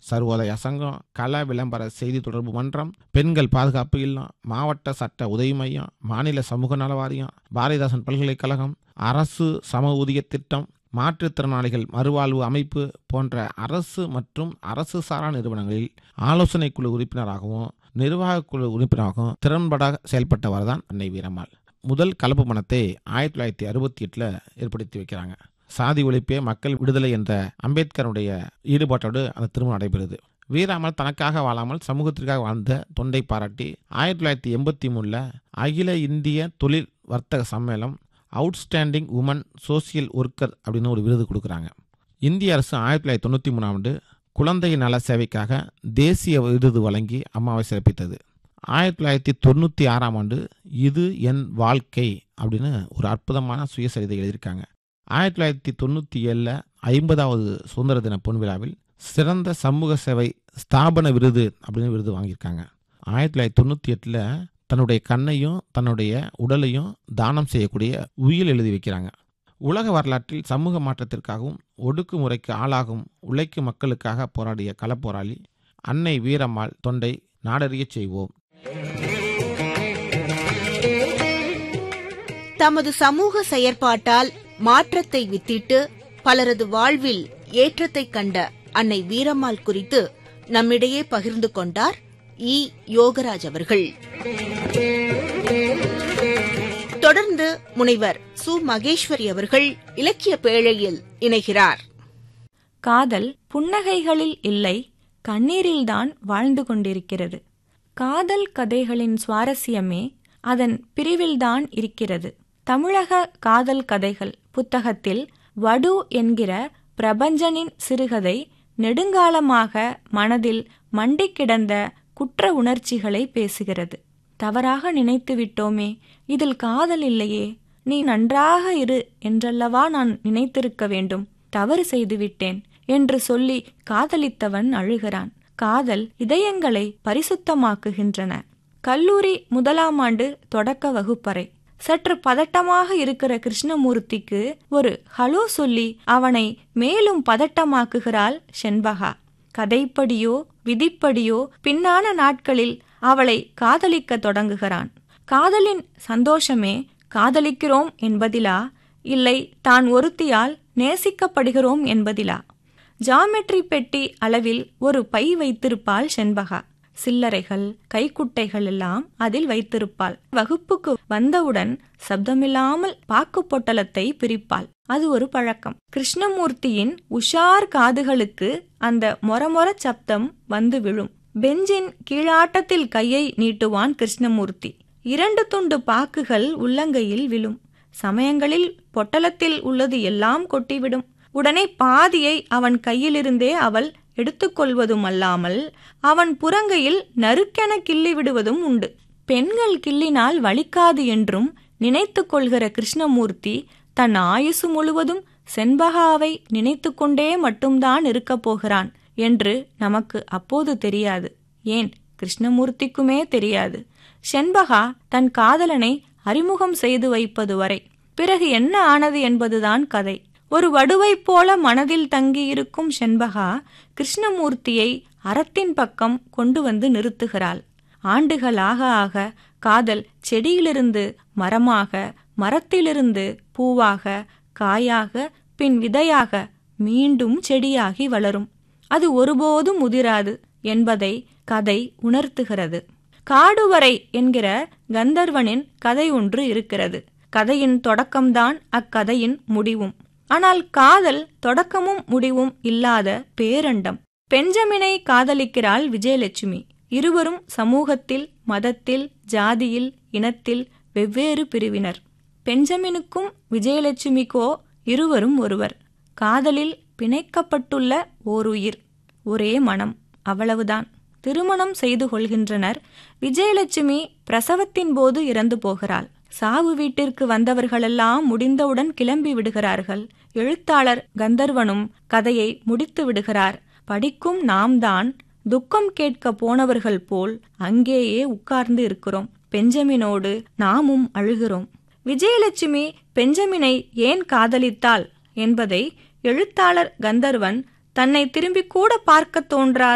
சர்வோதய சங்கம் கல விளம்பர செய்தி தொடர்பு மன்றம் பெண்கள் பாதுகாப்பு இல்லம் மாவட்ட சட்ட உதவி மையம் மாநில சமூக நல வாரியம் பாரதிதாசன் பல்கலைக்கழகம் அரசு சம ஊதிய திட்டம் மாற்றுத்திறனாளிகள் மறுவாழ்வு அமைப்பு போன்ற அரசு மற்றும் அரசு சாரா நிறுவனங்களில் ஆலோசனை குழு உறுப்பினராகவும் நிர்வாக குழு உறுப்பினராகவும் திறன்பட செயல்பட்டவர் தான் அன்னை வீரம்மாள் முதல் கலப்பு மனத்தை ஆயிரத்தி தொள்ளாயிரத்தி அறுபத்தி எட்டில் ஏற்படுத்தி வைக்கிறாங்க சாதி ஒழிப்பே மக்கள் விடுதலை என்ற அம்பேத்கருடைய ஈடுபாட்டோடு அந்த திருமணம் நடைபெறுது வீராமல் தனக்காக வாழாமல் சமூகத்திற்காக வாழ்ந்த தொண்டை பாராட்டி ஆயிரத்தி தொள்ளாயிரத்தி எண்பத்தி மூணில் அகில இந்திய தொழில் வர்த்தக சம்மேளம் அவுட்ஸ்டாண்டிங் உமன் சோசியல் ஒர்க்கர் அப்படின்னு ஒரு விருது கொடுக்குறாங்க இந்திய அரசு ஆயிரத்தி தொள்ளாயிரத்தி தொண்ணூற்றி மூணாம் ஆண்டு குழந்தை நல சேவைக்காக தேசிய விருது வழங்கி அம்மாவை சிறப்பித்தது ஆயிரத்தி தொள்ளாயிரத்தி தொண்ணூற்றி ஆறாம் ஆண்டு இது என் வாழ்க்கை அப்படின்னு ஒரு அற்புதமான சுயசரிதை எழுதியிருக்காங்க ஆயிரத்தி தொள்ளாயிரத்தி தொண்ணூற்றி ஏழில் ஐம்பதாவது சுதந்திர தின பொன்விழாவில் சிறந்த சமூக சேவை ஸ்தாபன விருது அப்படின்னு விருது வாங்கியிருக்காங்க ஆயிரத்தி தொள்ளாயிரத்தி தொண்ணூற்றி எட்டில் தன்னுடைய கண்ணையும் தன்னுடைய உடலையும் தானம் செய்யக்கூடிய உயில் எழுதி வைக்கிறாங்க உலக வரலாற்றில் சமூக மாற்றத்திற்காகவும் ஒடுக்குமுறைக்கு ஆளாகும் உழைக்கும் மக்களுக்காக போராடிய களப்போராளி அன்னை வீரம்மாள் தொண்டை நாடறியச் செய்வோம் தமது சமூக செயற்பாட்டால் மாற்றத்தை வித்திட்டு பலரது வாழ்வில் ஏற்றத்தை கண்ட அன்னை வீரம்மாள் குறித்து நம்மிடையே பகிர்ந்து கொண்டார் இ யோகராஜ் அவர்கள் தொடர்ந்து முனைவர் சு மகேஸ்வரி அவர்கள் இலக்கிய பேழையில் இணைகிறார் காதல் புன்னகைகளில் இல்லை கண்ணீரில்தான் வாழ்ந்து கொண்டிருக்கிறது காதல் கதைகளின் சுவாரஸ்யமே அதன் பிரிவில்தான் இருக்கிறது தமிழக காதல் கதைகள் புத்தகத்தில் வடு என்கிற பிரபஞ்சனின் சிறுகதை நெடுங்காலமாக மனதில் மண்டிக் கிடந்த குற்ற உணர்ச்சிகளை பேசுகிறது தவறாக நினைத்து விட்டோமே இதில் காதல் இல்லையே நீ நன்றாக இரு என்றல்லவா நான் நினைத்திருக்க வேண்டும் தவறு செய்துவிட்டேன் என்று சொல்லி காதலித்தவன் அழுகிறான் காதல் இதயங்களை பரிசுத்தமாக்குகின்றன கல்லூரி முதலாம் ஆண்டு தொடக்க வகுப்பறை சற்று பதட்டமாக இருக்கிற கிருஷ்ணமூர்த்திக்கு ஒரு ஹலோ சொல்லி அவனை மேலும் பதட்டமாக்குகிறாள் செண்பகா கதைப்படியோ விதிப்படியோ பின்னான நாட்களில் அவளை காதலிக்க தொடங்குகிறான் காதலின் சந்தோஷமே காதலிக்கிறோம் என்பதிலா இல்லை தான் ஒருத்தியால் நேசிக்கப்படுகிறோம் என்பதிலா ஜாமெட்ரி பெட்டி அளவில் ஒரு பை வைத்திருப்பாள் செண்பகா சில்லறைகள் கைக்குட்டைகள் எல்லாம் அதில் வைத்திருப்பாள் வகுப்புக்கு வந்தவுடன் சப்தமில்லாமல் பாக்கு பொட்டலத்தை பிரிப்பாள் அது ஒரு பழக்கம் கிருஷ்ணமூர்த்தியின் உஷார் காதுகளுக்கு அந்த மொரமொர சப்தம் வந்து விழும் பெஞ்சின் கீழாட்டத்தில் கையை நீட்டுவான் கிருஷ்ணமூர்த்தி இரண்டு துண்டு பாக்குகள் உள்ளங்கையில் விழும் சமயங்களில் பொட்டலத்தில் உள்ளது எல்லாம் கொட்டிவிடும் உடனே பாதியை அவன் கையிலிருந்தே அவள் எடுத்துக்கொள்வதும் அல்லாமல் அவன் புறங்கையில் நறுக்கென கிள்ளி விடுவதும் உண்டு பெண்கள் கிள்ளினால் வலிக்காது என்றும் நினைத்து கொள்கிற கிருஷ்ணமூர்த்தி தன் ஆயுசு முழுவதும் செண்பகாவை நினைத்து கொண்டே மட்டும்தான் இருக்கப் போகிறான் என்று நமக்கு அப்போது தெரியாது ஏன் கிருஷ்ணமூர்த்திக்குமே தெரியாது செண்பகா தன் காதலனை அறிமுகம் செய்து வைப்பது வரை பிறகு என்ன ஆனது என்பதுதான் கதை ஒரு வடுவைப் போல மனதில் தங்கியிருக்கும் செண்பகா கிருஷ்ணமூர்த்தியை அறத்தின் பக்கம் கொண்டு வந்து நிறுத்துகிறாள் ஆண்டுகள் ஆக ஆக காதல் செடியிலிருந்து மரமாக மரத்திலிருந்து பூவாக காயாக பின் விதையாக மீண்டும் செடியாகி வளரும் அது ஒருபோதும் முதிராது என்பதை கதை உணர்த்துகிறது காடுவரை என்கிற கந்தர்வனின் கதை ஒன்று இருக்கிறது கதையின் தொடக்கம்தான் அக்கதையின் முடிவும் ஆனால் காதல் தொடக்கமும் முடிவும் இல்லாத பேரண்டம் பெஞ்சமினை காதலிக்கிறாள் விஜயலட்சுமி இருவரும் சமூகத்தில் மதத்தில் ஜாதியில் இனத்தில் வெவ்வேறு பிரிவினர் பெஞ்சமினுக்கும் விஜயலட்சுமிக்கோ இருவரும் ஒருவர் காதலில் பிணைக்கப்பட்டுள்ள ஓருயிர் ஒரே மனம் அவ்வளவுதான் திருமணம் செய்து கொள்கின்றனர் விஜயலட்சுமி பிரசவத்தின் போது இறந்து போகிறாள் சாவு வீட்டிற்கு வந்தவர்களெல்லாம் முடிந்தவுடன் கிளம்பி விடுகிறார்கள் எழுத்தாளர் கந்தர்வனும் கதையை முடித்து விடுகிறார் படிக்கும் நாம் தான் துக்கம் கேட்க போனவர்கள் போல் அங்கேயே உட்கார்ந்து இருக்கிறோம் பெஞ்சமினோடு நாமும் அழுகிறோம் விஜயலட்சுமி பெஞ்சமினை ஏன் காதலித்தாள் என்பதை எழுத்தாளர் கந்தர்வன் தன்னை திரும்பி கூட பார்க்க தோன்றா